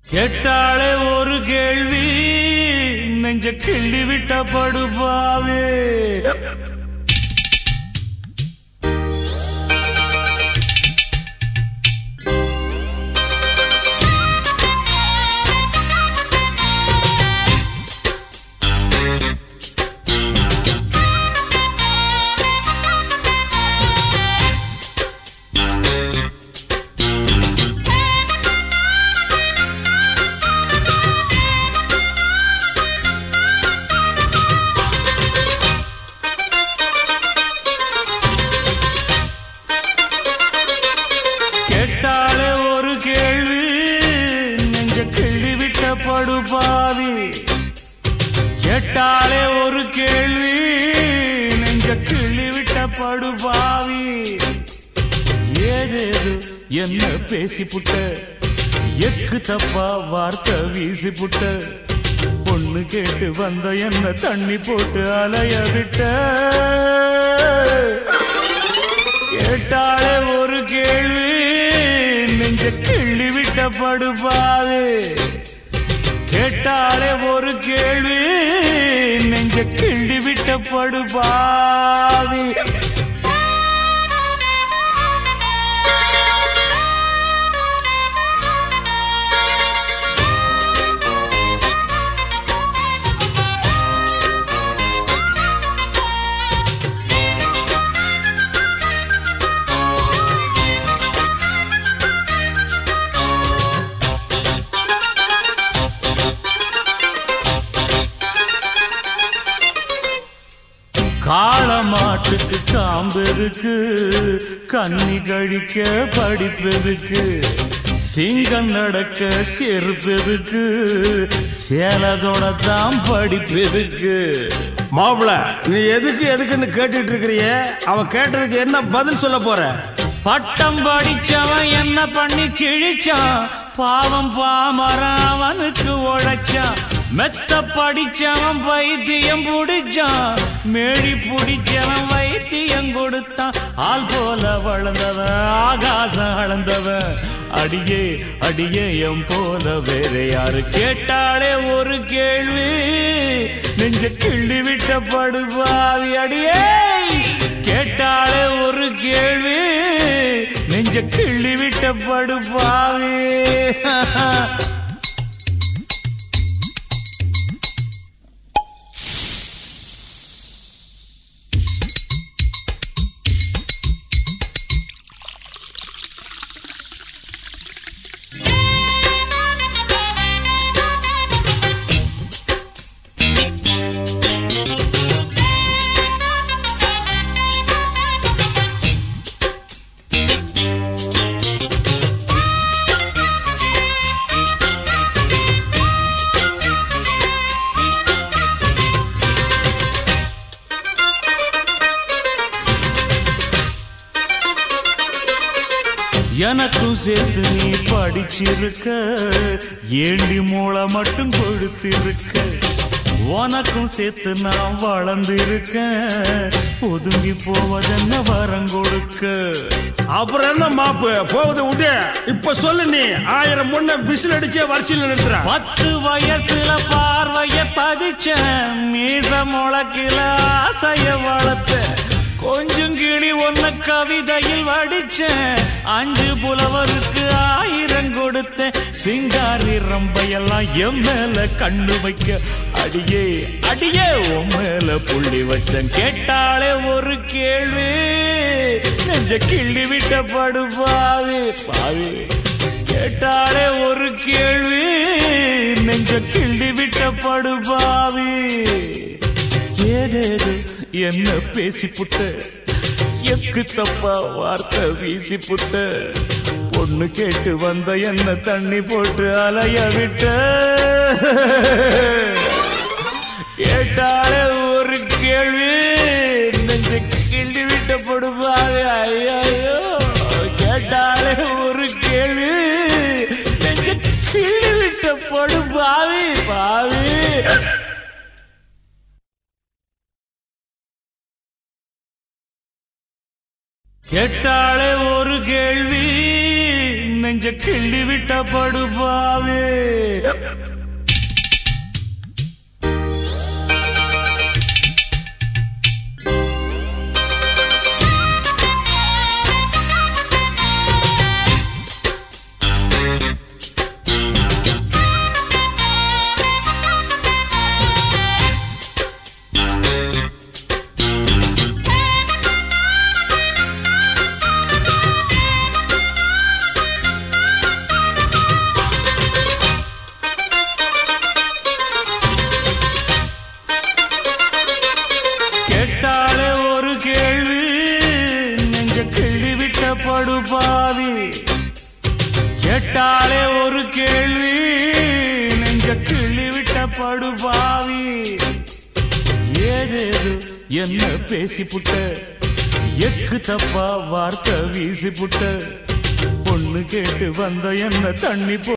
கேட்டாளே ஒரு கேள்வி நெஞ்ச கிள்ளி விட்ட படுபாவே கேட்டாளே ஒரு கேள்வி நெஞ்ச கிள்ளி விட்ட படுபாவி கேட்டாளே ஒரு கேள்வி நெஞ்ச கிள்ளி விட்ட படுபாவி ஏதேது என்ன பேசி புட்ட எக்கு தப்பா வார்த்தை வீசி புட்ட பொண்ணு கேட்டு வந்த என்ன தண்ணி போட்டு அலைய விட்ட கேட்டாலே ஒரு கேள்வி நெஞ்ச கிள்ளி விட்ட படுபாது கேட்டாலே ஒரு கேள்வி நெஞ்ச கிள்ளி விட்ட படுபாவி காளமாட்டுக்கு காம்பெருக்கு கன்னி கழிக்க படிப்பெதுக்கு சிங்கம் நடக்க செருப்பெதுக்கு சேலதோட தான் படிப்பெதுக்கு மாப்பிள நீ எதுக்கு எதுக்குன்னு கேட்டுட்டு இருக்கிறிய அவன் கேட்டதுக்கு என்ன பதில் சொல்ல போற பட்டம் படிச்சவன் என்ன பண்ணி கிழிச்சான் பாவம் பாமரன் அவனுக்கு உழைச்சான் மெத்த படிச்சவன் வைத்தியம் புடிச்சான் மேடி புடிச்சவன் வைத்தியம் கொடுத்தான் ஆள் போல வளர்ந்தவன் ஆகாசம் அளந்தவன் அடியே அடியே எம் போல வேற யாரு கேட்டாலே ஒரு கேள்வி நெஞ்ச கிள்ளி விட்ட படுபாவி அடியே கேட்டாலே ஒரு கேள்வி நெஞ்ச கிள்ளி விட்ட படுபாவி எனக்கும் சேர்த்து நீ படிச்சிருக்க ஏண்டி மூளை மட்டும் கொடுத்திருக்க உனக்கும் சேர்த்து நான் வளர்ந்திருக்கேன் ஒதுங்கி போவதென்ன வரம் கொடுக்க அப்புறம் என்ன மாப்பு போகுது விட்டு இப்ப சொல்லு நீ ஆயிரம் முன்ன விசில் அடிச்சே வரிசையில் நிறுத்துற பத்து வயசுல பார்வைய பதிச்சேன் மீச முளக்கில ஆசைய வளர்த்த கொஞ்சம் கிளி ஒன்ன கவிதையில் வடிச்சேன் அஞ்சு புலவருக்கு ஆயிரம் கொடுத்தேன் சிங்காரி ரம்பையெல்லாம் என் மேல கண்ணு வைக்க அடியே அடியே உன் மேல புள்ளி வச்சேன் கேட்டாலே ஒரு கேள்வி நெஞ்ச கிள்ளி விட்ட படுபாவி பாவி கேட்டாலே ஒரு கேள்வி நெஞ்ச கிள்ளி விட்ட படுபாவி ஏதேது என்ன பேசி புட்ட எக்கு தப்பா வார்த்தை வீசி புட்ட பொண்ணு கேட்டு வந்த என்ன தண்ணி போட்டு அலைய விட்ட கேட்டாலே ஒரு கேள்வி நெஞ்ச கிள்ளி விட்ட படுபாவி ஐயோ கேட்டாலே ஒரு கேள்வி நெஞ்ச கிள்ளி விட்ட படுபாவி பாவி கேட்டாளே ஒரு கேள்வி நெஞ்ச கிள்ளி விட்ட படுபாவே கேட்டாலே ஒரு கேள்வி நெஞ்ச கிள்ளி விட்ட படுபாவி கேட்டாலே ஒரு கேள்வி நெஞ்ச கிள்ளி விட்ட படுபாவி ஏதேது என்ன பேசி புட்ட எக்கு தப்பா வார்த்தை வீசி புட்ட பொண்ணு கேட்டு வந்த என்ன தண்ணி போ